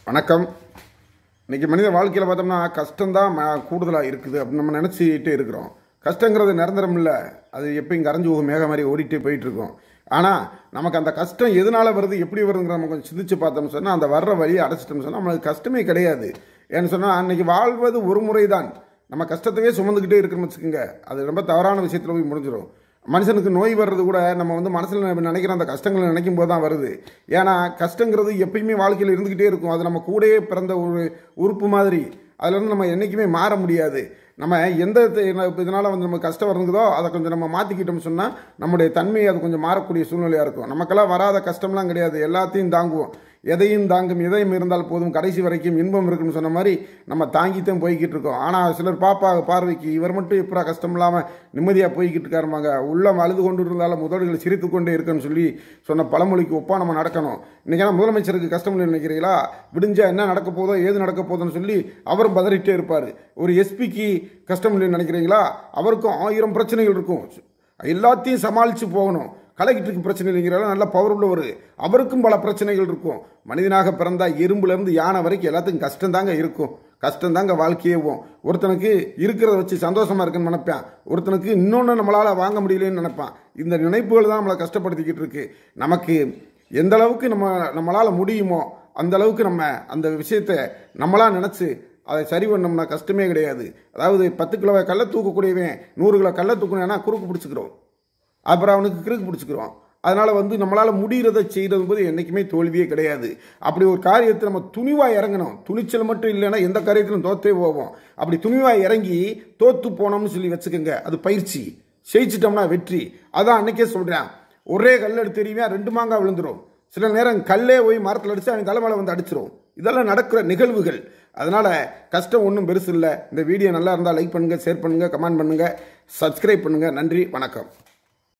வணக்கம் இன்னைக்கு மனித வாழ்க்கையில் பார்த்தோம்னா கஷ்டம்தான் ம- கூடுதலா இருக்குது அப்படின்னு நம்ம நினச்சிக்கிட்டே இருக்கிறோம் கஷ்டங்கிறது நிரந்தரம் இல்லை அது எப்பயும் கரைஞ்சு போகும் மேக மாதிரி ஓடிட்டே போயிட்டு இருக்கோம் ஆனால் நமக்கு அந்த கஷ்டம் எதனால வருது எப்படி வருதுங்கிற நம்ம கொஞ்சம் சிந்திச்சு பார்த்தோம்னு சொன்னால் அந்த வர்ற வழியை அடைச்சிட்டோம்னு சொன்னால் நம்மளுக்கு கஷ்டமே கிடையாது ஏன்னு சொன்னால் அன்னைக்கு வாழ்வது ஒரு முறை தான் நம்ம கஷ்டத்தையே சுமந்துக்கிட்டே இருக்கிறோம்னு வச்சுக்கோங்க அது ரொம்ப தவறான விஷயத்தில் போய் முடிஞ்சிடும் மனுஷனுக்கு நோய் வர்றது கூட நம்ம வந்து மனசில் நினைக்கிற அந்த கஷ்டங்களை நினைக்கும் போது தான் வருது ஏன்னா கஷ்டங்கிறது எப்பயுமே வாழ்க்கையில் இருந்துக்கிட்டே இருக்கும் அது நம்ம கூடயே பிறந்த ஒரு உறுப்பு மாதிரி அதுல இருந்து நம்ம என்றைக்குமே மாற முடியாது நம்ம எந்த த- என்ன- இப்ப இதனால வந்து நமக்கு கஷ்டம் வருங்குதோ அதை கொஞ்சம் நம்ம மாற்றிக்கிட்டோம்னு சொன்னால் நம்முடைய தன்மை அது கொஞ்சம் மாறக்கூடிய சூழ்நிலையாக இருக்கும் நமக்கெல்லாம் வராத கஷ்டம்லாம் கிடையாது எல்லாத்தையும் தாங்குவோம் எதையும் தாங்கும் இதயம் இருந்தால் போதும் கடைசி வரைக்கும் இன்பம் இருக்குன்னு சொன்ன மாதிரி நம்ம தாங்கித்தான் போய்கிட்டு இருக்கோம் ஆனால் சிலர் பாப்பா பார்வைக்கு இவர் மட்டும் எப்படா கஷ்டம் இல்லாமல் நிம்மதியாக போய்கிட்டு இருக்காருமாங்க உள்ளம் அழுது கொண்டு இருந்தாலும் முதல்கள் சிரித்து கொண்டே இருக்குன்னு சொல்லி சொன்ன பழமொழிக்கு ஒப்பா நம்ம நடக்கணும் இன்னைக்கு முதலமைச்சருக்கு கஷ்டம் இல்லை நினைக்கிறீங்களா விடிஞ்சா என்ன நடக்க போதோ ஏது நடக்க போதோன்னு சொல்லி அவரும் பதறிட்டே இருப்பார் ஒரு எஸ்பிக்கு கஷ்டம் இல்லைன்னு நினைக்கிறீங்களா அவருக்கும் ஆயிரம் பிரச்சனைகள் இருக்கும் எல்லாத்தையும் சமாளித்து போகணும் கலெக்டருக்கு பிரச்சனை இல்லைங்கிறால நல்ல பவர் உள்ளவர் அவருக்கும் பல பிரச்சனைகள் இருக்கும் மனிதனாக பிறந்தா எறும்புலேருந்து யானை வரைக்கும் எல்லாத்துக்கும் கஷ்டம் தாங்க இருக்கும் கஷ்டம் தாங்க வாழ்க்கையேவும் ஒருத்தனுக்கு இருக்கிறத வச்சு சந்தோஷமா இருக்குன்னு நினைப்பான் ஒருத்தனுக்கு இன்னொன்று நம்மளால வாங்க முடியலன்னு நினைப்பான் இந்த நினைப்புகள் தான் நம்மளை கஷ்டப்படுத்திக்கிட்டு இருக்கு நமக்கு எந்த அளவுக்கு நம்ம நம்மளால முடியுமோ அந்த அளவுக்கு நம்ம அந்த விஷயத்தை நம்மளா நினைச்சு அதை சரி பண்ணோம்னா கஷ்டமே கிடையாது அதாவது பத்து கிலோ கல்லை தூக்கக்கூடியவன் நூறு கிலோ கல்லை தூக்கணும்னா குறுக்கு பிடிச்சிக்கிறோம் அப்புறம் அவனுக்கு கிறுக்கு பிடிச்சிக்கிறோம் அதனால் வந்து நம்மளால் முடிகிறத செய்கிறது போது என்றைக்குமே தோல்வியே கிடையாது அப்படி ஒரு காரியத்தை நம்ம துணிவாக இறங்கணும் துணிச்சல் மட்டும் இல்லைன்னா எந்த காரியத்திலும் தோத்தே போவோம் அப்படி துணிவாக இறங்கி தோத்து போனோம்னு சொல்லி வச்சுக்கோங்க அது பயிற்சி ஜெயிச்சிட்டோம்னா வெற்றி அதான் அன்னைக்கே சொல்கிறேன் ஒரே கல் எடுத்து எறிவேன் ரெண்டு மாங்காய் விழுந்துரும் சில நேரம் கல்லே போய் மரத்தில் அடித்து அவன் தலைமையில வந்து அடிச்சிரும் இதெல்லாம் நடக்கிற நிகழ்வுகள் அதனால கஷ்டம் ஒன்றும் பெருசு இல்லை இந்த வீடியோ நல்லா இருந்தால் லைக் பண்ணுங்க ஷேர் பண்ணுங்க கமெண்ட் பண்ணுங்க சப்ஸ்கிரைப் பண்ணுங்க நன்றி வணக்கம்